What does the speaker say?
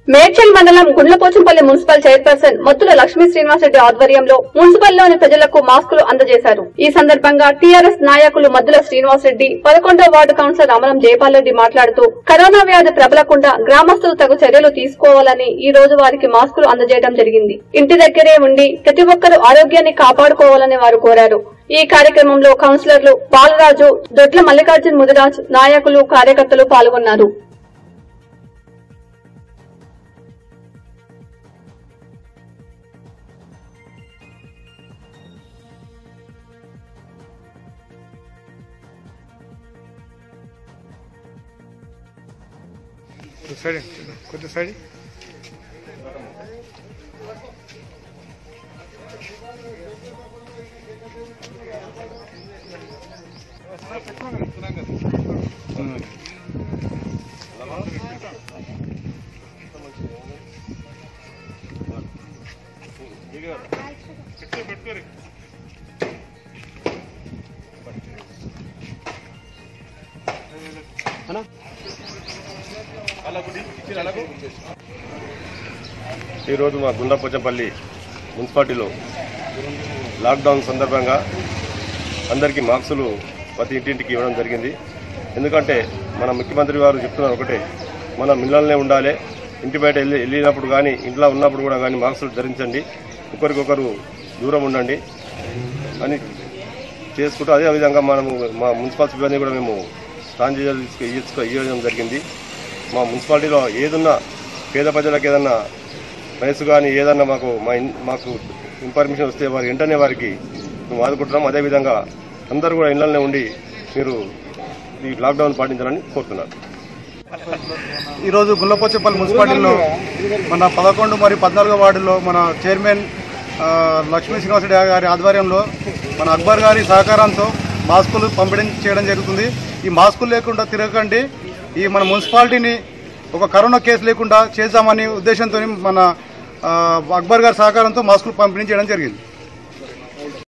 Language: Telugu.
మేడ్చల్ మండలం గుండ్లపోచంపల్లి మున్సిపల్ చైర్పర్సన్ మొత్తుల లక్ష్మీ శ్రీనివాసరెడ్డి ఆధ్వర్యంలో మున్సిపల్లోని ప్రజలకు మాస్కులు అందజేశారు ఈ సందర్భంగా టీఆర్ఎస్ నాయకులు మద్దుల శ్రీనివాసరెడ్డి పదకొండవ వార్డు కౌన్సిలర్ అమరం జయపాల్ రెడ్డి మాట్లాడుతూ కరోనా వ్యాధి ప్రబలకుండా గ్రామస్తులు తగు చర్యలు తీసుకోవాలని ఈ రోజు వారికి మాస్కులు అందజేయడం జరిగింది ఇంటి దగ్గరే ఉండి ప్రతి ఒక్కరూ ఆరోగ్యాన్ని కాపాడుకోవాలని వారు కోరారు ఈ కార్యక్రమంలో కౌన్సిలర్లు బాలరాజు దొడ్ల మల్లికార్జున్ ముదిరాజ్ నాయకులు కార్యకర్తలు పాల్గొన్నారు కొద్ది సైడ్ కొద్ది సైడ్ ఈరోజు మా గుండాపోచంపల్లి మున్సిపాలిటీలో లాక్డౌన్ సందర్భంగా అందరికీ మార్క్సులు ప్రతి ఇంటింటికి ఇవ్వడం జరిగింది ఎందుకంటే మన ముఖ్యమంత్రి గారు చెప్తున్నారు ఒకటే మనం ఇళ్లలోనే ఉండాలి ఇంటి బయట వెళ్ళి వెళ్ళినప్పుడు కానీ ఇంట్లో ఉన్నప్పుడు కూడా కానీ మార్క్సులు ధరించండి ఒకరికొకరు దూరం ఉండండి అని చేసుకుంటూ అదే విధంగా మనము మా మున్సిపల్ సిబ్బంది కూడా మేము స్టాంజీలు తీసుకు ఇచ్చుకో ఇవ్వడం జరిగింది మా మున్సిపాలిటీలో ఏదున్నా పేద ప్రజలకు ఏదన్నా వయసు కానీ ఏదన్నా మాకు మా ఇన్- మాకు ఇన్ఫర్మేషన్ వస్తే వారి వెంటనే వారికి మేము ఆదుకుంటున్నాం అదేవిధంగా అందరూ కూడా ఇళ్లనే ఉండి మీరు ఈ లాక్డౌన్ పాటించాలని కోరుతున్నాను ఈరోజు గుల్లపోచపల్లి మున్సిపాలిటీలో మన పదకొండు మరియు పద్నాలుగో వార్డులో మన చైర్మన్ ఆ, లక్ష్మీ శ్రీనివాసరెడ్డి గారి ఆధ్వర్యంలో మన అక్బర్ గారి సహకారంతో మాస్కులు పంపిణీ చేయడం జరుగుతుంది ఈ మాస్కులు లేకుండా తిరగకండి ఈ మన మున్సిపాలిటీని ఒక కరోనా కేసు లేకుండా చేద్దామని ఉద్దేశంతో మన ఆ, అక్బర్ గారి సహకారంతో మాస్కులు పంపిణీ చేయడం జరిగింది